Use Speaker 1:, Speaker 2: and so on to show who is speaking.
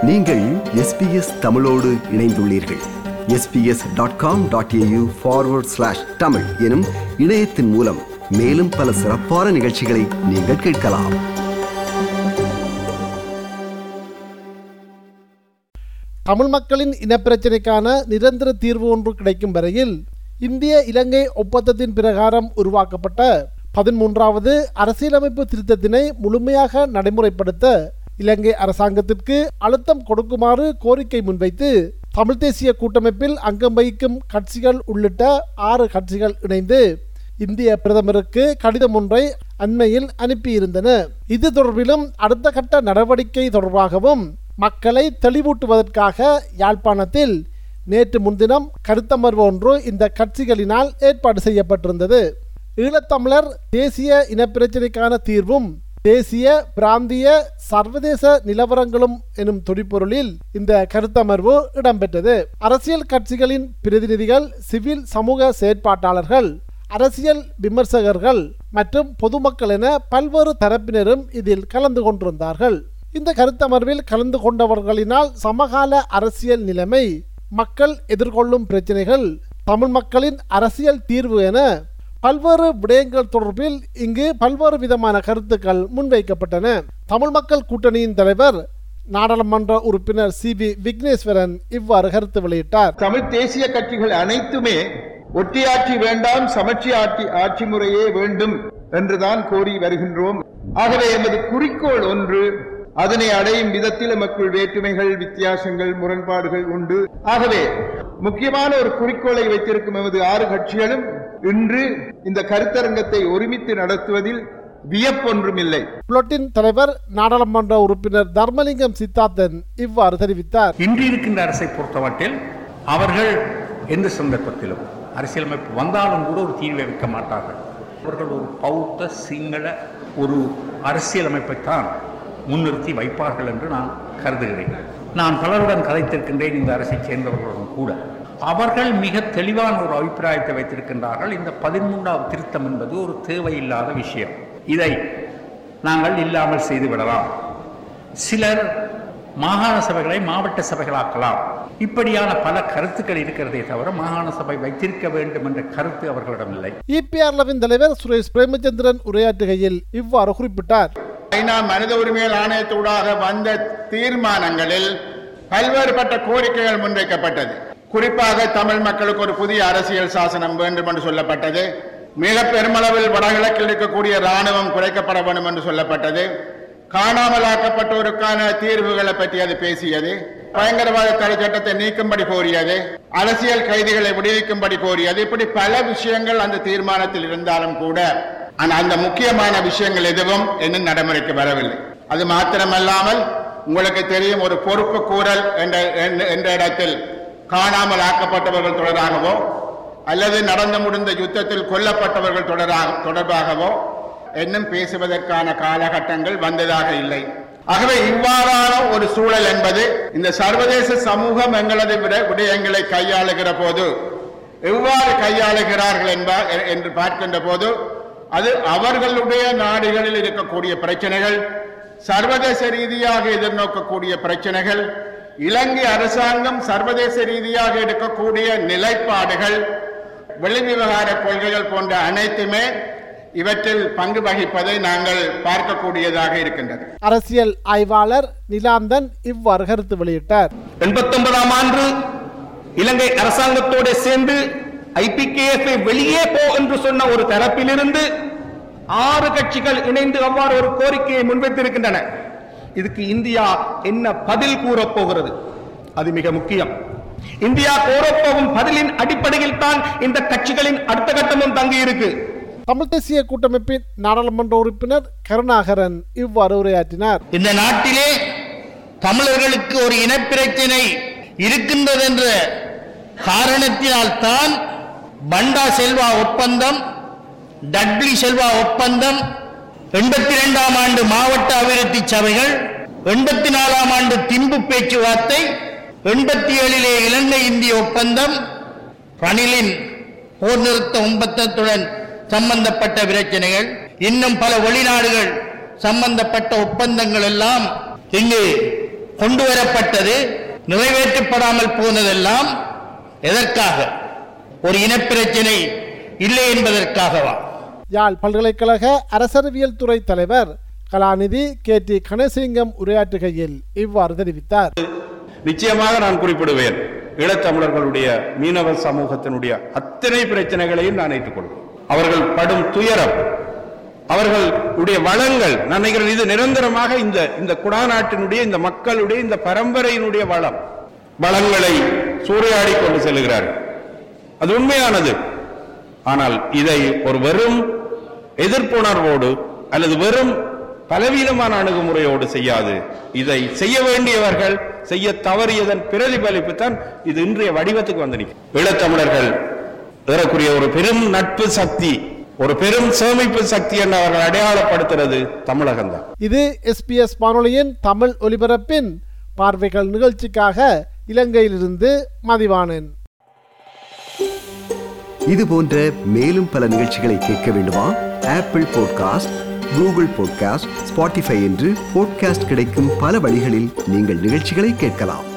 Speaker 1: நீங்கள் எஸ்பிஎஸ் தமிழோடு இணைந்துள்ளீர்கள் SBS dot com dot AU forward slash Tamil எனும் இணையத்தின் மூலம் மேலும் பல சிறப்பான நிகழ்ச்சிகளை நீங்கள் கேட்கலாம்
Speaker 2: தமிழ் மக்களின் இனப்பிரச்சினைக்கான நிரந்தர தீர்வு ஒன்று கிடைக்கும் வரையில் இந்திய இலங்கை ஒப்பந்தத்தின் பிரகாரம் உருவாக்கப்பட்ட பதிமூன்றாவது அரசியலமைப்பு திருத்தத்தினை முழுமையாக நடைமுறைப்படுத்த இலங்கை அரசாங்கத்திற்கு அழுத்தம் கொடுக்குமாறு கோரிக்கை முன்வைத்து தமிழ் தேசிய கூட்டமைப்பில் அங்கம் வகிக்கும் கட்சிகள் உள்ளிட்ட ஆறு கட்சிகள் இணைந்து இந்திய பிரதமருக்கு கடிதம் ஒன்றை அண்மையில் அனுப்பியிருந்தன இது தொடர்பிலும் அடுத்த கட்ட நடவடிக்கை தொடர்பாகவும் மக்களை தெளிவூட்டுவதற்காக யாழ்ப்பாணத்தில் நேற்று முன்தினம் கருத்தமர்வு ஒன்று இந்த கட்சிகளினால் ஏற்பாடு செய்யப்பட்டிருந்தது ஈழத்தமிழர் தேசிய இனப்பிரச்சினைக்கான தீர்வும் தேசிய பிராந்திய சர்வதேச நிலவரங்களும் எனும் துடிப்பொருளில் இந்த கருத்தமர்வு இடம்பெற்றது அரசியல் கட்சிகளின் பிரதிநிதிகள் சிவில் சமூக செயற்பாட்டாளர்கள் அரசியல் விமர்சகர்கள் மற்றும் பொதுமக்கள் என பல்வேறு தரப்பினரும் இதில் கலந்து கொண்டிருந்தார்கள் இந்த கருத்தமர்வில் கலந்து கொண்டவர்களினால் சமகால அரசியல் நிலைமை மக்கள் எதிர்கொள்ளும் பிரச்சனைகள் தமிழ் மக்களின் அரசியல் தீர்வு என பல்வேறு விடயங்கள் தொடர்பில் இங்கு பல்வேறு விதமான கருத்துக்கள் முன்வைக்கப்பட்டன தமிழ் மக்கள் கூட்டணியின் தலைவர் நாடாளுமன்ற உறுப்பினர் சி வி விக்னேஸ்வரன் இவ்வாறு கருத்து வெளியிட்டார்
Speaker 3: தமிழ் தேசிய கட்சிகள் அனைத்துமே ஒற்றையாட்சி வேண்டாம் சமட்சி ஆட்சி ஆட்சி முறையே வேண்டும் என்றுதான் கோரி வருகின்றோம் ஆகவே எமது குறிக்கோள் ஒன்று அதனை அடையும் விதத்தில் எமக்குள் வேற்றுமைகள் வித்தியாசங்கள் முரண்பாடுகள் உண்டு ஆகவே முக்கியமான ஒரு குறிக்கோளை வைத்திருக்கும் எமது ஆறு கட்சிகளும் இன்று இந்த கருத்தரங்கத்தை ஒருமித்து நடத்துவதில் வியப்பொன்றுமில்லை
Speaker 2: புளொட்டின் தலைவர் நாடாளுமன்ற உறுப்பினர் தர்மலிங்கம் சித்தார்த்தன் இவ்வாறு தெரிவித்தார்
Speaker 4: இன்று இருக்கின்ற அரசை பொறுத்தமட்டில் அவர்கள் எந்த சந்தர்ப்பத்திலும் அரசியலமைப்பு வந்தாலும் கூட ஒரு தீர்வை வைக்க மாட்டார்கள் அவர்கள் ஒரு பௌத்த சிங்கள ஒரு அரசியலமைப்பைத்தான் முன்னிறுத்தி வைப்பார்கள் என்று நான் கருதுகிறேன் நான் பலருடன் கதைத்திருக்கின்றேன் இந்த அரசை சேர்ந்தவர்களுடன் கூட அவர்கள் மிக தெளிவான ஒரு அபிப்பிராயத்தை வைத்திருக்கின்றார்கள் இந்த பதிமூன்றாவது திருத்தம் என்பது ஒரு தேவையில்லாத விஷயம் இதை நாங்கள் இல்லாமல் செய்து விடலாம் சிலர் மாகாண சபைகளை மாவட்ட சபைகளாக்கலாம் இப்படியான பல கருத்துக்கள் இருக்கிறதே தவிர மாகாண சபை வைத்திருக்க வேண்டும் என்ற கருத்து அவர்களிடம் இல்லை
Speaker 2: இபிஆர்லவின் தலைவர் சுரேஷ் பிரேமச்சந்திரன் உரையாற்றுகையில் இவ்வாறு குறிப்பிட்டார்
Speaker 3: ஐநா மனித உரிமைகள் ஆணையத்தூடாக வந்த தீர்மானங்களில் பல்வேறுபட்ட கோரிக்கைகள் முன்வைக்கப்பட்டது குறிப்பாக தமிழ் மக்களுக்கு ஒரு புதிய அரசியல் சாசனம் வேண்டும் என்று சொல்லப்பட்டது மிக பெருமளவில் வடகிழக்கில் இருக்கக்கூடிய ராணுவம் குறைக்கப்பட வேண்டும் என்று சொல்லப்பட்டது காணாமலாக்கப்பட்டோருக்கான தீர்வுகளை பற்றி அது பேசியது பயங்கரவாத தடை சட்டத்தை நீக்கும்படி கோரியது அரசியல் கைதிகளை விடுவிக்கும்படி கோரியது இப்படி பல விஷயங்கள் அந்த தீர்மானத்தில் இருந்தாலும் கூட ஆனா அந்த முக்கியமான விஷயங்கள் எதுவும் இன்னும் நடைமுறைக்கு வரவில்லை அது மாத்திரமல்லாமல் உங்களுக்கு தெரியும் ஒரு பொறுப்பு கூறல் என்ற என்ற- என்ற இடத்தில் காணாமல் ஆக்கப்பட்டவர்கள் தொடராகவோ அல்லது நடந்து முடிந்த யுத்தத்தில் கொல்லப்பட்டவர்கள் தொடராக தொடர்பாகவோ இன்னும் பேசுவதற்கான காலகட்டங்கள் வந்ததாக இல்லை ஆகவே இவ்வாறான ஒரு சூழல் என்பது இந்த சர்வதேச சமூகம் எங்களது விட விடயங்களை கையாளுகிற போது எவ்வாறு கையாளுகிறார்கள் என்பா என்று பார்க்கின்ற போது அது அவர்களுடைய நாடுகளில் இருக்கக்கூடிய பிரச்சனைகள் சர்வதேச ரீதியாக எதிர்நோக்கக்கூடிய பிரச்சனைகள் இலங்கை அரசாங்கம் சர்வதேச ரீதியாக எடுக்கக்கூடிய நிலைப்பாடுகள் வெளிவிவகார கொள்கைகள் போன்ற அனைத்துமே இவற்றில் பங்கு வகிப்பதை நாங்கள் பார்க்கக்கூடியதாக இருக்கின்றது
Speaker 2: அரசியல் ஆய்வாளர் நிலாந்தன் இவ்வாறு கருத்து வெளியிட்டார்
Speaker 5: எண்பத்தொன்பதாம் ஆண்டு இலங்கை அரசாங்கத்தோடு சேர்ந்து ஐபிகேஎஃப் வெளியே போ என்று சொன்ன ஒரு தரப்பிலிருந்து ஆறு கட்சிகள் இணைந்து அவ்வாறு ஒரு கோரிக்கையை முன்வைத்திருக்கின்றன இதுக்கு இந்தியா என்ன பதில் கூறப் போகிறது அது மிக முக்கியம் இந்தியா கோரப்போகும் பதிலின் அடிப்படையில் தான் இந்த கட்சிகளின் அடுத்த கட்டமும் தங்கி இருக்கு
Speaker 2: தமிழ் தேசிய கூட்டமைப்பின் நாடாளுமன்ற உறுப்பினர் கருணாகரன் இவ்வாறு உரையாற்றினார்
Speaker 6: இந்த நாட்டிலே தமிழர்களுக்கு ஒரு இனப்பிரச்சினை இருக்கின்றது என்ற காரணத்தினால் தான் பண்டா செல்வா ஒப்பந்தம் டட்லி செல்வா ஒப்பந்தம் எண்பத்தி இரண்டாம் ஆண்டு மாவட்ட அபிவிருத்தி சபைகள் எண்பத்தி நாலாம் ஆண்டு திம்பு பேச்சுவார்த்தை எண்பத்தி ஏழிலே இலங்கை இந்திய ஒப்பந்தம் ரணிலின் போர் நிறுத்த ஒப்பந்தத்துடன் சம்பந்தப்பட்ட பிரச்சனைகள் இன்னும் பல வெளிநாடுகள் சம்பந்தப்பட்ட ஒப்பந்தங்கள் எல்லாம் இங்கு கொண்டு வரப்பட்டது நிறைவேற்றப்படாமல் போனதெல்லாம் எதற்காக ஒரு இனப்பிரச்சனை இல்லை என்பதற்காகவா
Speaker 2: யாழ் பல்கலைக்கழக அரசறிவியல் துறை தலைவர் கலாநிதி கே டி கணேசிங்கம் உரையாற்றுகையில் இவ்வாறு தெரிவித்தார்
Speaker 7: நிச்சயமாக நான் குறிப்பிடுவேன் ஈழத்தமிழர்களுடைய மீனவ சமூகத்தினுடைய அத்தனை பிரச்சனைகளையும் நான் ஏற்றுக்கொள்வேன் அவர்கள் படும் துயரம் அவர்களுடைய வளங்கள் நான் நினைக்கிறேன் இது நிரந்தரமாக இந்த இந்த குடாநாட்டினுடைய இந்த மக்களுடைய இந்த பரம்பரையினுடைய வளம் வளங்களை சூறையாடி கொண்டு செல்கிறார்கள் அது உண்மையானது ஆனால் இதை ஒரு வெறும் எதிர்ப்புணர்வோடு அல்லது வெறும் பலவீனமான அணுகுமுறையோடு செய்யாது இதை செய்ய வேண்டியவர்கள் செய்ய தவறியதன் பிரதிபலிப்பு தான் இது இன்றைய வடிவத்துக்கு வந்து நிற்கும் ஈழத்தமிழர்கள் ஏறக்குரிய ஒரு பெரும் நட்பு சக்தி ஒரு பெரும் சேமிப்பு சக்தி என்று அவர்கள் அடையாளப்படுத்துறது தமிழகம்தான்
Speaker 2: இது எஸ்பிஎஸ் வானொலியின் தமிழ் ஒலிபரப்பின் பார்வைகள் நிகழ்ச்சிக்காக இலங்கையிலிருந்து மதிவானன்
Speaker 1: இது போன்ற மேலும் பல நிகழ்ச்சிகளை கேட்க வேண்டுமா Apple podcast Google podcast Spotify என்று பாட்காஸ்ட் கிடைக்கும் பல வழிகளில் நீங்கள் நிகழ்ச்சிகளை கேட்கலாம்